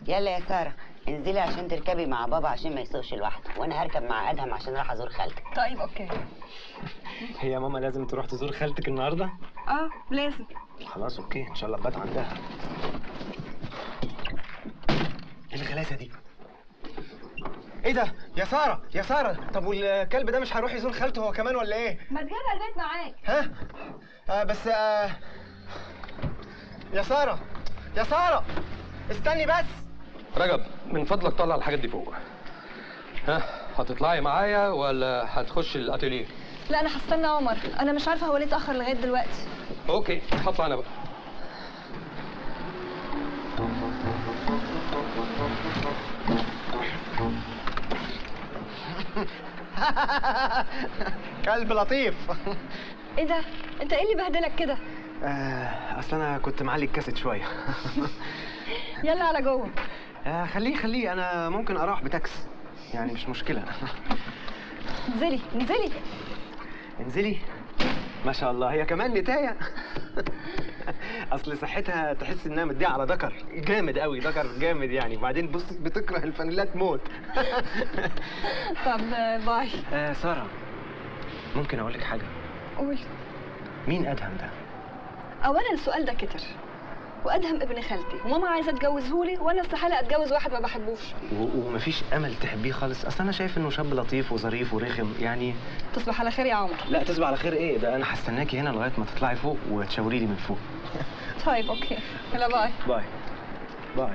يلا يا ساره انزلي عشان تركبي مع بابا عشان ما يسوقش لوحده وانا هركب مع ادهم عشان راح ازور خالتك طيب اوكي هي ماما لازم تروح تزور خالتك النهارده اه لازم خلاص اوكي ان شاء الله بات عندها ايه الغلاسه دي ايه ده يا ساره يا ساره طب والكلب ده مش هيروح يزور خالته هو كمان ولا ايه ما تجيبها البيت معاك ها آه بس آه يا ساره يا ساره استني بس رجب من فضلك طلع الحاجات دي فوق ها هتطلعي معايا ولا هتخش الاتيليه لا انا هستنى عمر انا مش عارفه هو ليه اتاخر لغايه دلوقتي اوكي هطلع انا بقى كلب لطيف ايه ده انت ايه اللي بهدلك كده آه اصل انا كنت معلي الكاسيت شويه يلا على جوه آه خليه خليه انا ممكن اروح بتاكس يعني مش مشكله انزلي انزلي انزلي ما شاء الله هي كمان نتايه اصل صحتها تحس انها مديه على ذكر جامد قوي ذكر جامد يعني وبعدين بص بتكره الفانيلات موت طب باي آه ساره ممكن اقول لك حاجه قول مين ادهم ده اولا السؤال ده كتر وادهم ابن خالتي وماما عايزه تجوزهولي وانا استحاله اتجوز واحد ما بحبوش و- ومفيش امل تحبيه خالص اصل انا شايف انه شاب لطيف وظريف ورخم يعني تصبح على خير يا عمر لا تصبح على خير ايه ده انا هستناكي هنا لغايه ما تطلعي فوق وتشاوري لي من فوق طيب اوكي يلا باي باي باي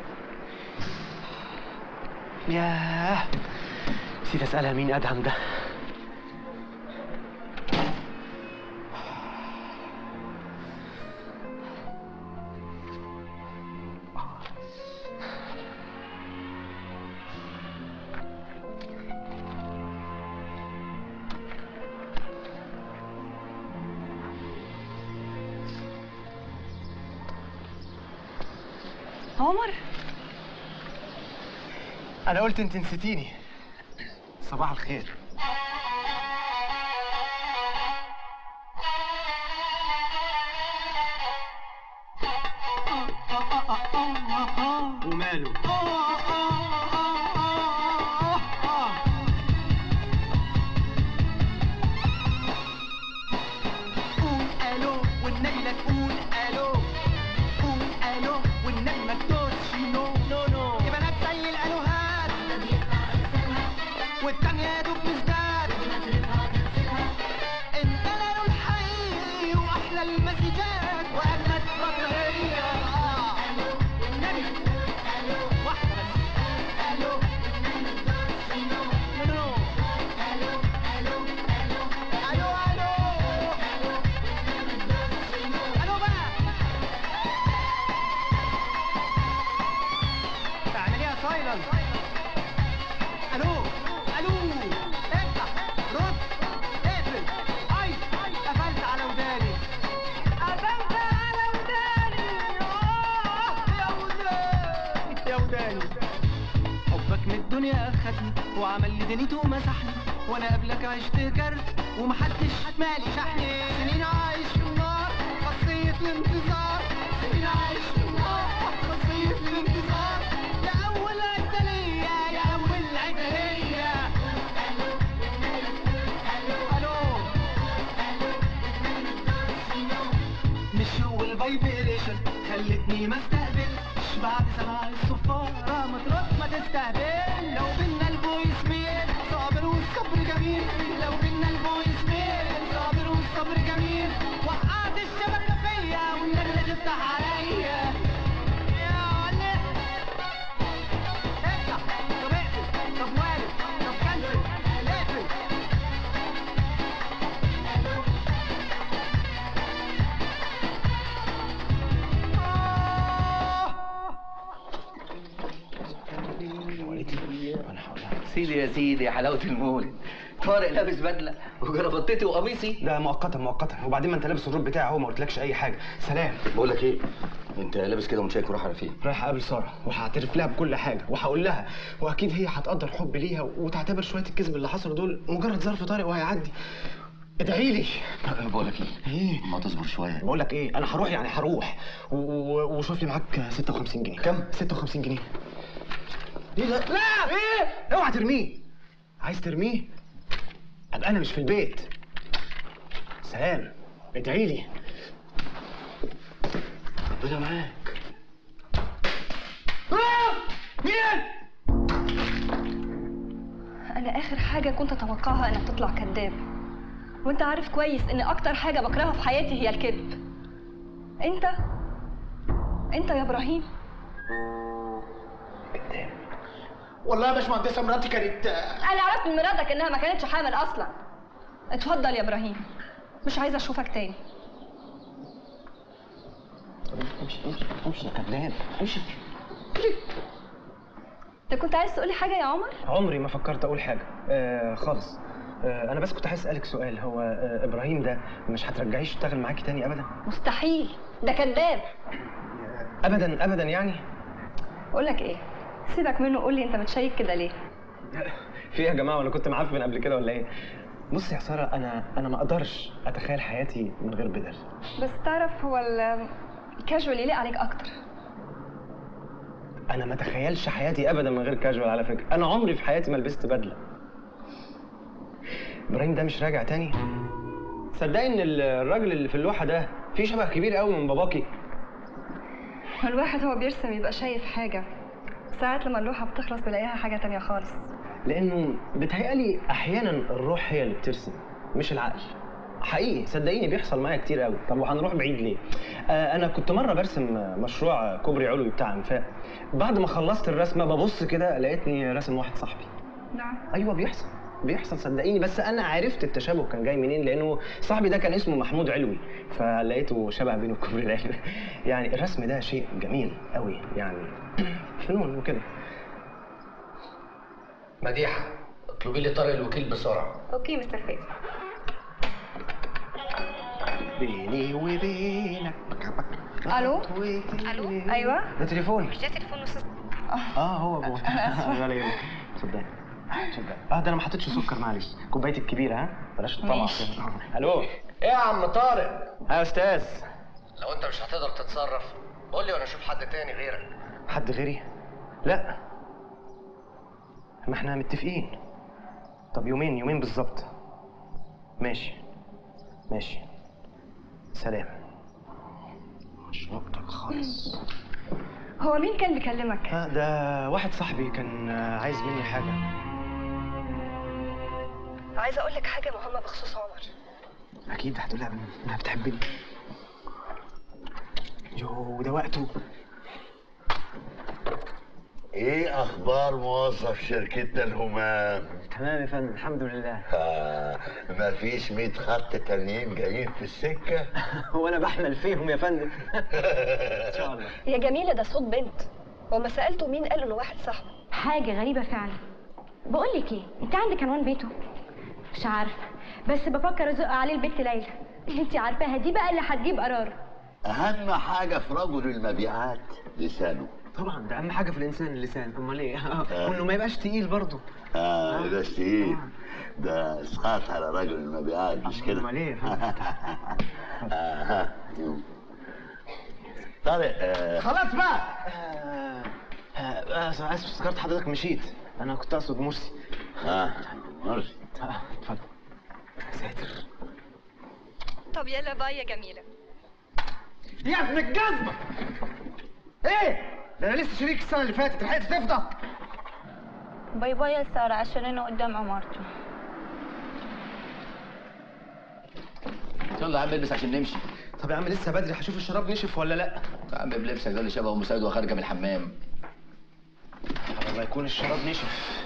ياه نسيت اسالها مين ادهم ده عمر انا قلت انت نسيتيني صباح الخير وماله قول الو والنبي لا تقول الو قول الو والنبي ما تقولش نو نو نو يا بنات زي الالوهات والتانية يا دوب مزداد انت الالو الحقيقي واحلى المسجات واجمد رفاهية اه والنبي واحدة بس الو نو نو الو الو الو بقى اعمليها سايلنت الو الو افتح رد اقفل اي قفلت على وداني قفلت على وداني آه، يا وداني يا وداني حبك من الدنيا اخدني وعمل لي دنيته ومسحني وانا قبلك عشت كرت ومحدش مالي شحني سنين عايش في النار خاصية الانتظار سنين عايش في النار خاصية الانتظار يا اول عدلية يا اول عدلية الو مش هو الفايبريشن خلتني ما استقبلش بعد سماع الصفارة ما ترد ما تستهبل لو بينا الفويس ميل صابر والصبر جميل لو بينا الفويس ميل صابر والصبر جميل وقعت الشبكة فيا والنجلة تفتح عليا يا ولد افتح طب اقفل طب والد طب كنسل اقفل سيدي يا سيدي يا حلاوة المولد طارق لابس بدلة وجرافطتي وقميصي ده مؤقتا مؤقتا وبعدين ما انت لابس الروب بتاعي اهو ما قلتلكش اي حاجه سلام بقول لك ايه انت لابس كده ومشاك وراح على فين رايح اقابل ساره وهعترف لها بكل حاجه وهقول لها واكيد هي هتقدر حبي ليها وتعتبر شويه الكذب اللي حصلوا دول مجرد ظرف طارئ وهيعدي ادعي لي بقول لك ايه ايه ما تصبر شويه بقول لك ايه انا هروح يعني هروح و- و- وشوف لي معاك 56 جنيه كم؟ 56 جنيه ايه ده؟ لا ايه؟ اوعى ترميه عايز ترميه؟ ابقى انا مش في البيت سلام ادعي لي ربنا معاك آه! مين؟ انا اخر حاجه كنت اتوقعها انك تطلع كذاب وانت عارف كويس ان اكتر حاجه بكرهها في حياتي هي الكذب انت انت يا ابراهيم والله يا باشمهندسه مراتي كانت انا عرفت من مراتك انها ما كانتش حامل اصلا اتفضل يا ابراهيم مش عايزه اشوفك تاني امشي امشي امشي يا كذاب امشي انت كنت عايز تقولي حاجه يا عمر عمري ما فكرت اقول حاجه آه خالص آه انا بس كنت عايز اسالك سؤال هو آه ابراهيم ده مش هترجعيه يشتغل معاكي تاني ابدا مستحيل ده كذاب ابدا ابدا يعني اقول لك ايه سيبك منه قول لي انت متشيك كده ليه في إيه يا جماعه ولا كنت معفن قبل كده ولا ايه بص يا ساره انا انا ما اقدرش اتخيل حياتي من غير بدل بس تعرف هو ال- الكاجوال يليق عليك اكتر انا ما اتخيلش حياتي ابدا من غير كاجوال على فكره انا عمري في حياتي ما لبست بدله ابراهيم ده مش راجع تاني صدقني ان الراجل اللي في اللوحه ده فيه شبه كبير قوي من باباكي الواحد هو بيرسم يبقى شايف حاجه ساعات لما اللوحه بتخلص بلاقيها حاجه تانية خالص لانه بتهيألي احيانا الروح هي اللي بترسم مش العقل حقيقي صدقيني بيحصل معايا كتير قوي طب وهنروح بعيد ليه آه انا كنت مره برسم مشروع كوبري علوي بتاع انفاق بعد ما خلصت الرسمه ببص كده لقيتني راسم واحد صاحبي نعم ايوه بيحصل بيحصل صدقيني بس انا عرفت التشابه كان جاي منين لانه صاحبي ده كان اسمه محمود علوي فلقيته شبه بينه وكوبري العلوي يعني الرسم ده شيء جميل قوي يعني فنون وكده مديحه اطلبي لي طارق الوكيل بسرعه اوكي مستر فيصل بيني وبينك الو الو ايوه ده تليفون ده تليفون نص اه هو جوه ولا يهمك صدقني صدقني اه ده انا ما حطيتش سكر معلش كوبايتي الكبيره ها بلاش الطمع ماشي. كده. الو ايه يا عم طارق اه يا استاذ لو انت مش هتقدر تتصرف قول لي وانا اشوف حد تاني غيرك حد غيري لا ما احنا متفقين طب يومين يومين بالظبط ماشي ماشي سلام مش وقتك خالص هو مين كان بيكلمك ها ده واحد صاحبي كان آه، عايز مني حاجه عايزه اقول لك حاجه مهمه بخصوص عمر اكيد هتقولها انها بتحبني يو ده وقته ايه اخبار موظف شركتنا الهمام تمام يا فندم الحمد لله آه ما فيش 100 خط تانيين جايين في السكه هو انا بحمل فيهم يا فندم ان شاء الله يا جميله ده صوت بنت وما سالته مين قال انه واحد صاحبه حاجة غريبة فعلا بقول لك ايه انت عندك عنوان بيته مش عارفة بس بفكر ازق عليه البت ليلى انت عارفاها دي بقى اللي هتجيب قرار اهم حاجه في رجل المبيعات لسانه طبعا ده اهم حاجه في الانسان اللسان امال ايه وانه ما يبقاش تقيل برضه اه ده ايه ده اسقاط على رجل المبيعات مش كده امال ايه آه. طارق آه. خلاص بقى آه، آه، اسف افتكرت حضرتك مشيت انا كنت اقصد مرسي اه مرسي آه، اتفضل يا ساتر طب يلا باي يا جميله يا ابن الجزمة ايه ده انا لسه شريك السنة اللي فاتت لحقت تفضى باي باي يا سارة عشان انا قدام عمارته يلا يا عم البس عشان نمشي طب يا عم لسه بدري هشوف الشراب نشف ولا لا يا عم بلبسك ده اللي شبه ام سعيد وخارجه من الحمام الله يكون الشراب نشف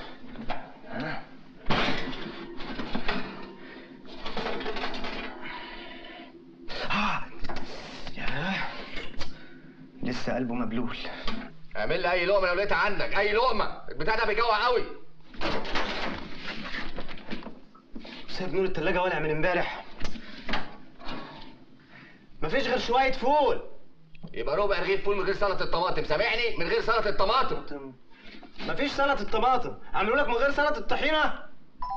آه. ياه لسه قلبه مبلول اعمل لي اي لقمه لو لقيتها عندك اي لقمه البتاع ده بيجوع قوي سايب نور التلاجة والع من امبارح مفيش غير شوية فول يبقى ربع رغيف فول من غير سلطه الطماطم سامعني من غير سلطه الطماطم مفيش سلطة الطماطم عملوا لك من غير سلطة الطحينة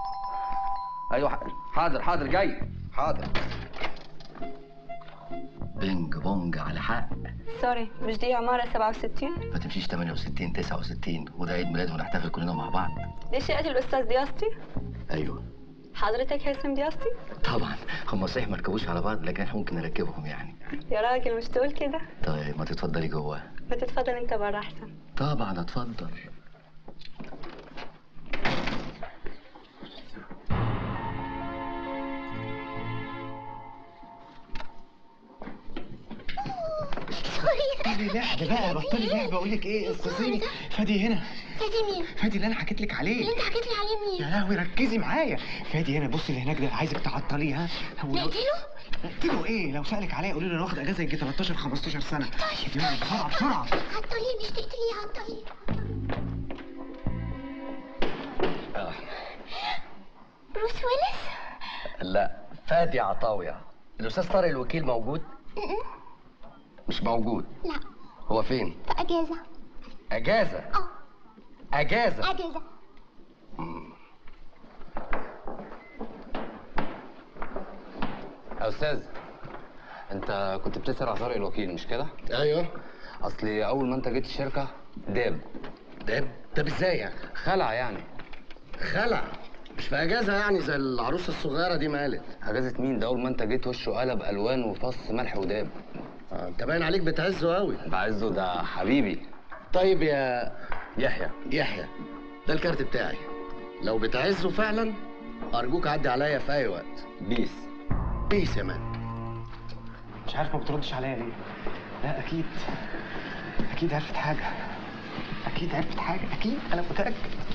ايوه ح- حاضر حاضر جاي حاضر بينج بونج على حق سوري مش دي عمارة 67 ما تمشيش 68 69 وده عيد ميلاد ونحتفل كلنا مع بعض دي شقة الأستاذ دياستي ايوه حضرتك هيثم دياستي طبعا هم صحيح ما ركبوش على بعض لكن احنا ممكن نركبهم يعني يا راجل مش تقول كده طيب ما تتفضلي جوه ما تتفضل انت بره احسن طبعا اتفضل بطلي لعب بقى بطلي لعب اقول لك ايه استاذيني فادي هنا فادي مين؟ فادي اللي انا حكيت لك عليه اللي انت حكيت لي عليه مين؟ يا لهوي ركزي معايا فادي هنا بصي اللي هناك ده عايزك تعطليه ها هو لو- نقتله؟ نقتله ايه لو سالك عليا قولي له انا واخد اجازه يجي 13 15 سنه يلا بسرعه بسرعه عطليه مش تقتليه عطليه آه. بروس ويلس؟ لا فادي عطاوية الاستاذ طارق الوكيل موجود مش موجود لا هو فين في اجازه اجازه اه اجازه اجازه يا استاذ انت كنت بتسأل على طارق الوكيل مش كده؟ ايوه اصل اول ما انت جيت الشركه داب ده ده ازاي يعني خلع يعني خلع مش في اجازه يعني زي العروسه الصغيره دي ما قالت اجازه مين ده اول ما انت جيت وشه قلب الوان وفص ملح وداب آه، انت باين عليك بتعزه قوي بعزه ده حبيبي طيب يا يحيى يحيى ده الكارت بتاعي لو بتعزه فعلا ارجوك عدي عليا في اي وقت بيس بيس يا مان مش عارف ما بتردش عليا ليه لا اكيد اكيد عرفت حاجه اكيد عرفت حاجه اكيد انا متاكد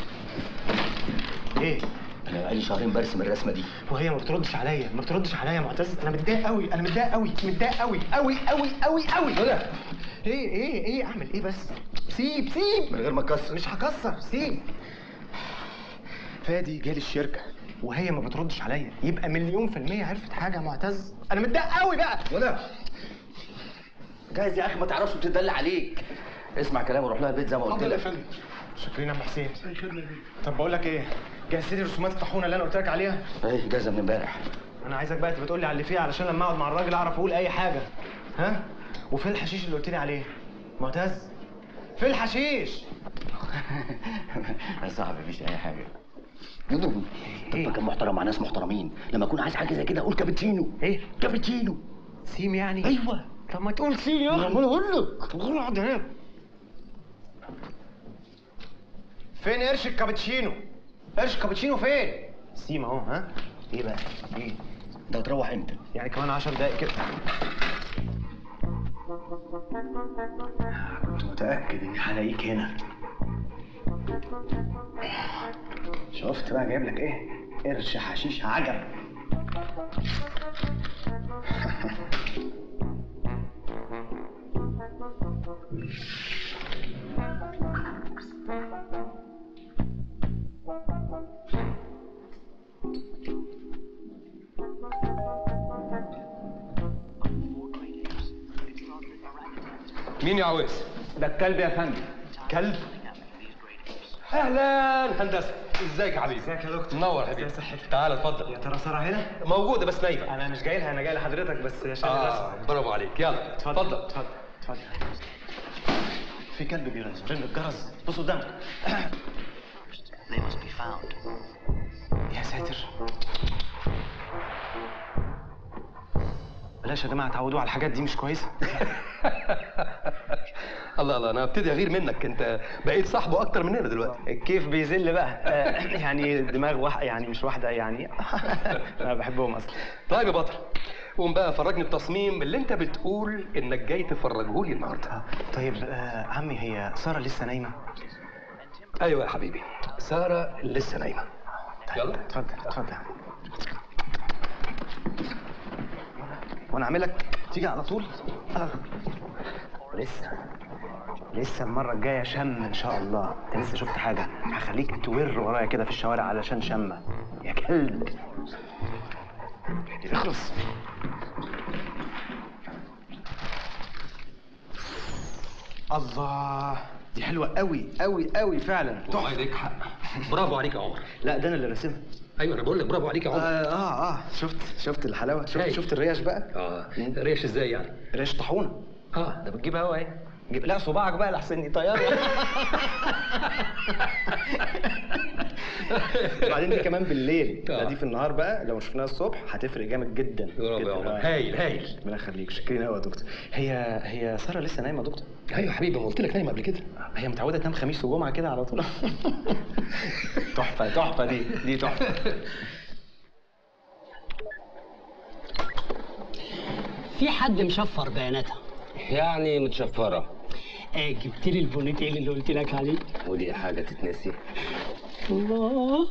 ايه انا بقالي شهرين برسم الرسمه دي وهي ما بتردش عليا ما بتردش عليا يا معتز انا متضايق قوي انا متضايق قوي متضايق قوي قوي قوي قوي قوي هدى ايه ايه ايه اعمل ايه بس سيب سيب من غير ما تكسر مش هكسر سيب فادي جالي الشركه وهي ما بتردش عليا يبقى مليون في المية عرفت حاجة يا معتز أنا متضايق قوي بقى هدى جايز يا اخي ما تعرفش بتدلع عليك اسمع كلامي وروح لها البيت زي ما قلت لك فندم شكرين يا عم حسين طب بقول لك ايه جهزت لي رسومات الطاحونه اللي انا قلت لك عليها ايه جاهزه من امبارح انا عايزك بقى تبقى تقول لي على اللي فيها علشان لما اقعد مع الراجل اعرف اقول اي حاجه ها وفين الحشيش اللي قلت لي عليه معتز فين الحشيش يا صاحبي مفيش اي حاجه يضرب طب كان محترم مع ناس محترمين لما اكون عايز حاجه زي كده اقول كابتشينو ايه كابتشينو سيم يعني ايوه طب ما تقول سيم يا ما اخي انا اقول لك طب قول اقعد هناك فين قرش الكابتشينو قرش الكابتشينو فين سيم اهو ها ايه بقى ايه انت هتروح امتى يعني كمان 10 دقايق كده كنت متأكد إني هلاقيك هنا شفت بقى جايب لك إيه؟ قرش حشيش عجب مين يا عويس؟ ده الكلب يا فندم كلب اهلا هندسه ازيك يا حبيبي ازيك يا دكتور منور يا حبيبي ازي صحتك تعال يا اتفضل ترى ساره هنا؟ موجوده بس نايمه أنا مش جاي لها أنا جاي لحضرتك بس عشان اه الرسم برافو عليك يلا اتفضل اتفضل اتفضل في كلب بيرن رن الجرس بص قدامك يا ساتر بلاش يا جماعه تعودوا على الحاجات دي مش كويسه الله الله انا ابتدي اغير منك انت بقيت صاحبه اكتر مننا دلوقتي الكيف بيذل بقى آه، يعني دماغ واحد يعني مش واحده يعني انا بحبهم اصلا طيب يا بطل قوم بقى فرجني التصميم اللي انت بتقول انك جاي تفرجه لي النهارده آه، طيب آه، عمي هي ساره لسه نايمه ايوه يا حبيبي ساره لسه نايمه يلا اتفضل اتفضل وانا اعمل لك تيجي على طول آه. لسه لسه المرة الجاية شم إن شاء الله، أنت لسه شفت حاجة، هخليك تور ورايا كده في الشوارع علشان شمة، يا كلب. اخلص. الله دي حلوة قوي قوي قوي فعلا والله ليك حق برافو عليك يا عمر لا ده أنا اللي راسمها. ايوه انا بقول لك برافو عليك يا اه عمر اه, آه. شفت شفت الحلاوه شفت هاي. شفت الريش بقى اه ريش ازاي يعني ريش طاحونه اه ده بتجيب هوا ايه جيب لا صباعك بقى لحسن طياره وبعدين دي كمان بالليل لا دي في النهار بقى لو شفناها الصبح هتفرق جامد جدا برافو يا جداً. عمر. آه. هايل هايل ربنا يخليك شكرين قوي يا دكتور هي هي ساره لسه نايمه يا دكتور ايوه يا حبيبي ما قلت لك نايم قبل كده هي متعوده تنام خميس وجمعه كده على طول تحفه تحفه دي دي تحفه في حد مشفر بياناتها يعني متشفرة آه جبت لي البونيتيل اللي قلت لك عليه ودي حاجة تتنسي الله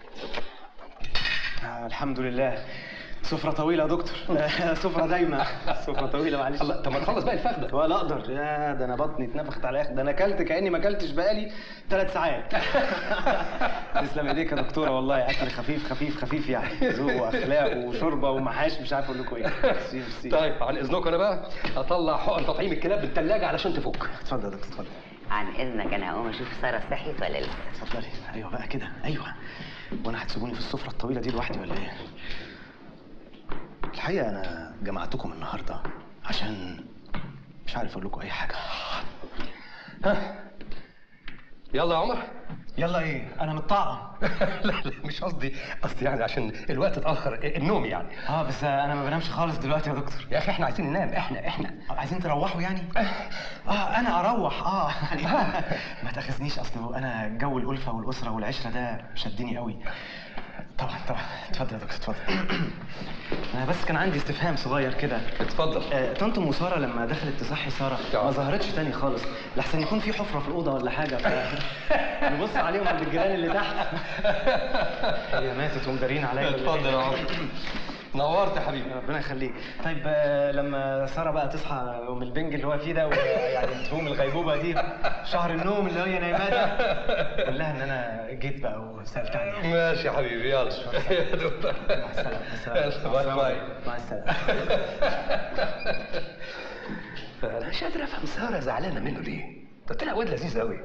آه الحمد لله سفرة طويلة يا دكتور سفرة دايما سفرة طويلة معلش الله طب ما نخلص بقى الفخ ده ولا اقدر يا ده انا بطني اتنفخت على الاخر ده انا اكلت كاني ما اكلتش بقالي ثلاث ساعات تسلم ايديك يا دكتوره والله اكل خفيف خفيف خفيف يعني ذوق واخلاق وشوربه ومحاش مش عارف اقول لكم ايه ميرسي، ميرسي. طيب عن اذنكم انا بقى اطلع حقن تطعيم الكلاب بالثلاجه علشان تفك اتفضل يا دكتور اتفضل عن اذنك انا هقوم اشوف ساره صحيت ولا لسه اتفضلي ايوه بقى كده ايوه وانا هتسيبوني في السفره الطويله دي لوحدي ولا ايه الحقيقه انا جمعتكم النهارده عشان مش عارف اقول لكم اي حاجه ها يلا يا عمر يلا ايه انا متطعم لا لا مش قصدي قصدي يعني عشان الوقت اتاخر النوم يعني اه بس انا ما بنامش خالص دلوقتي يا دكتور يا اخي احنا عايزين ننام احنا احنا عايزين تروحوا يعني اه انا اروح اه يعني ما تاخذنيش اصل انا جو الالفه والاسره والعشره ده شدني قوي طبعا طبعا اتفضل يا دكتور اتفضل انا بس كان عندي استفهام صغير كده اتفضل آه، طنط ام ساره لما دخلت تصحي ساره ما ظهرتش تاني خالص لحسن يكون في حفره في الاوضه ولا حاجه ف نبص عليهم عند الجيران اللي تحت هي ماتت ومدارين عليا ولا إيه؟ اتفضل يا عمر نورت يا حبيبي ربنا يخليك طيب آه، لما ساره بقى تصحى من البنج اللي هو فيه ده ويعني تقوم الغيبوبه دي شهر النوم اللي هي نايماه ده قول لها ان انا جيت بقى وسالت عليها ماشي يا حبيبي يلا يا دكتور مع السلامه مع السلامه باي باي مع السلامه انا مش قادر افهم ساره زعلانه منه ليه ده طلع واد لذيذ قوي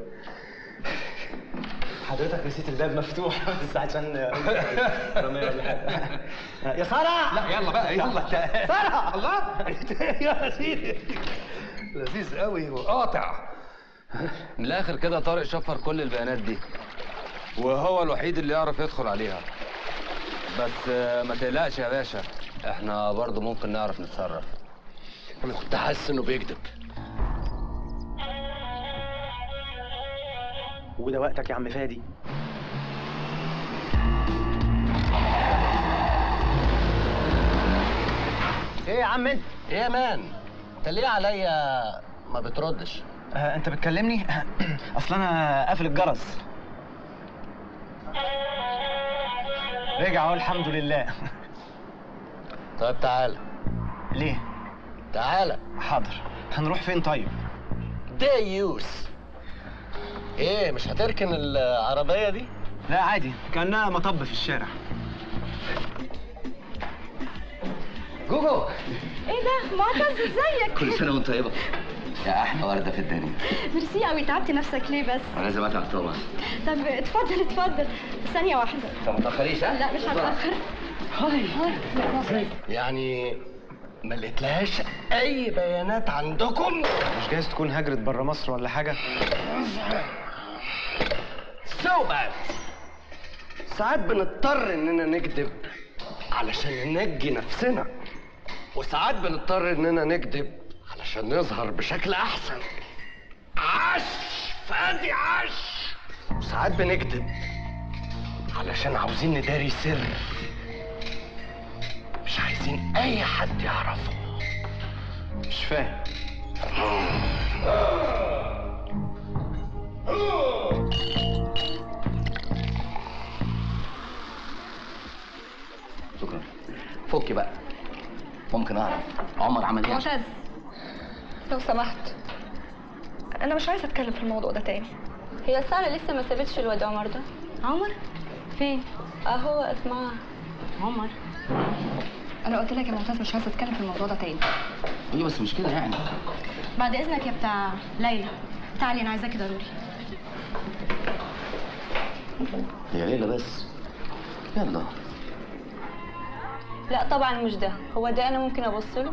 حضرتك نسيت الباب مفتوح بس عشان رمية ولا حاجه يا ساره لا يلا بقى يلا ساره الله يا سيدي لذيذ قوي وقاطع من الاخر كده طارق شفر كل البيانات دي وهو الوحيد اللي يعرف يدخل عليها بس آه، ما تقلقش يا باشا احنا برضو ممكن نعرف نتصرف انا كنت حاسس انه بيكذب وده وقتك يا عم فادي ايه يا عم انت ايه يا مان انت ليه عليا ما بتردش آه، انت بتكلمني اصل انا قافل الجرس رجع اهو الحمد لله طيب تعالى ليه تعالى حاضر هنروح فين طيب ديوس ايه مش هتركن العربيه دي لا عادي كانها مطب في الشارع جوجو ايه ده معتز ازيك كل سنه وانت طيبه يا احلى ورده في الدنيا ميرسي قوي تعبتي نفسك ليه بس انا لازم اتعب طبعا طب اتفضل اتفضل ثانيه واحده طب ما تاخريش ها لا مش هتاخر هاي يعني ما لقيتلهاش اي بيانات عندكم مش جايز تكون هجرت بره مصر ولا حاجه سو باد ساعات بنضطر اننا نكذب علشان ننجي نفسنا وساعات بنضطر اننا نكذب علشان نظهر بشكل احسن عش فادي عش وساعات بنكذب علشان عاوزين نداري سر مش عايزين اي حد يعرفه مش فاهم شكرا فكي بقى ممكن اعرف عمر عمل ايه معتز لو سمحت انا مش عايزه اتكلم في الموضوع ده تاني هي سارة لسه ما سابتش الواد عمر ده عمر فين اهو واقف معاها عمر انا قلت لك يا معتز مش عايزه اتكلم في الموضوع ده تاني ايوه بس مش كده يعني بعد اذنك يا بتاع ليلى تعالي انا عايزاكي ضروري هي ليلى بس يلا لا طبعا مش ده هو ده انا ممكن ابص له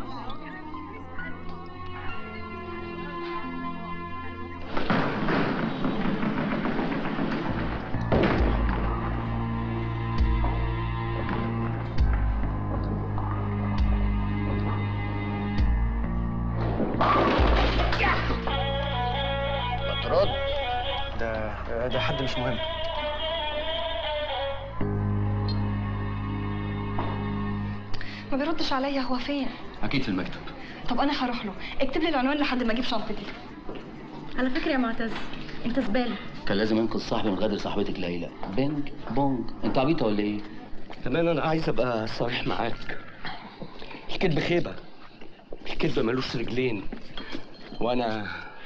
ترد ده ده حد مش مهم ما بيردش عليا هو فين اكيد في المكتب طب انا هروح له اكتب لي العنوان لحد ما اجيب شنطتي على فكره يا معتز انت زباله كان لازم انقذ صاحبي من غدر صاحبتك ليلى بينج بونج انت عبيطه ولا ايه كمان انا عايز ابقى صريح معاك الكذب خيبه الكذب ملوش رجلين وانا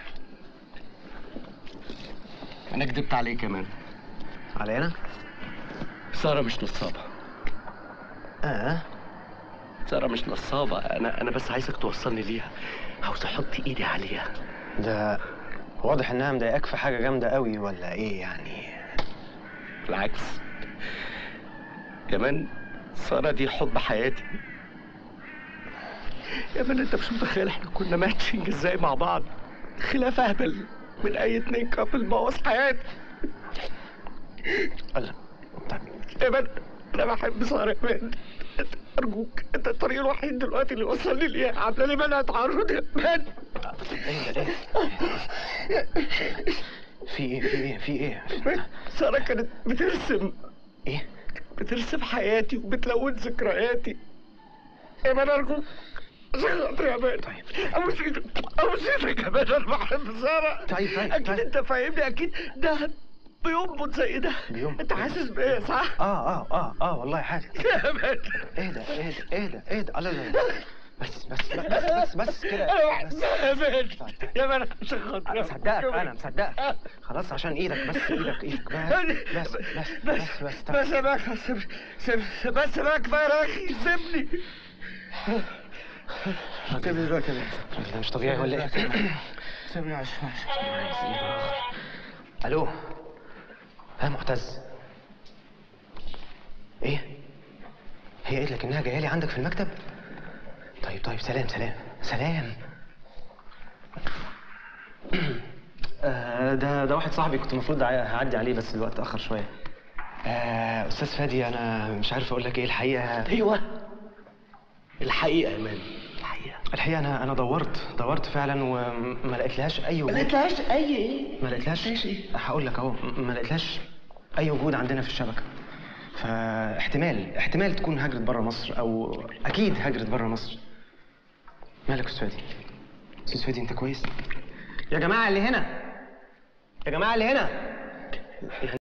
انا كدبت عليك كمان علي انا ساره مش نصابه اه ساره مش نصابه انا انا بس عايزك توصلني ليها عاوز احط ايدي عليها ده واضح انها مضايقاك في حاجه جامده قوي ولا ايه يعني بالعكس كمان سارة دي حب حياتي يا مان انت مش متخيل احنا كنا ماتشنج ازاي مع بعض خلاف اهبل من اي اتنين كابل بوظ حياتي الله يا مان انا بحب سارة يا مان ارجوك انت الطريق الوحيد دلوقتي اللي وصلني ليها عامله لي منع تعرض يا مان ايه ده ايه في ايه في ايه في ايه سارة كانت بترسم ايه بترسم حياتي وبتلون ذكرياتي يا مان ارجوك عشان خاطري يا مان طيب ابوس ايدك ابوس ايدك يا مان انا بحب سارة طيب طيب اكيد طيب. انت فاهمني اكيد ده بينبض زي ده بينبض. انت حاسس بايه صح؟ اه اه اه اه والله حاسس يا مان اهدى اهدى اهدى اهدى لا لا لا بس بس بس بس, بس كده انا بس. بحبها يا مان يا مان عشان خاطري انا مصدقك انا مصدقك خلاص عشان ايدك بس ايدك ايدك بس بس بس بس بس يا مان سيب سيب بس يا مان كفايه يا اخي سيبني سيبني دلوقتي يا مان ده مش طبيعي ولا ايه سيبني عشان الو ها معتز ايه هي قالت لك انها جايه لي عندك في المكتب طيب طيب سلام سلام سلام آه، ده ده واحد صاحبي كنت المفروض ع- هعدي عليه بس الوقت اتاخر شويه آه استاذ فادي انا مش عارف اقول لك ايه الحقيقه ايوه الحقيقه يا مان الحقيقه الحقيقه انا انا دورت دورت فعلا وما لقيتلهاش اي وجود ما لقيتلهاش اي ايه ما لقيتلهاش هقول لك اهو م- ما لقيتلهاش اي وجود عندنا في الشبكه فاحتمال احتمال تكون هاجرت بره مصر او اكيد هاجرت بره مصر مالك يا استاذ فادي استاذ فادي انت كويس يا جماعه اللي هنا يا جماعه اللي هنا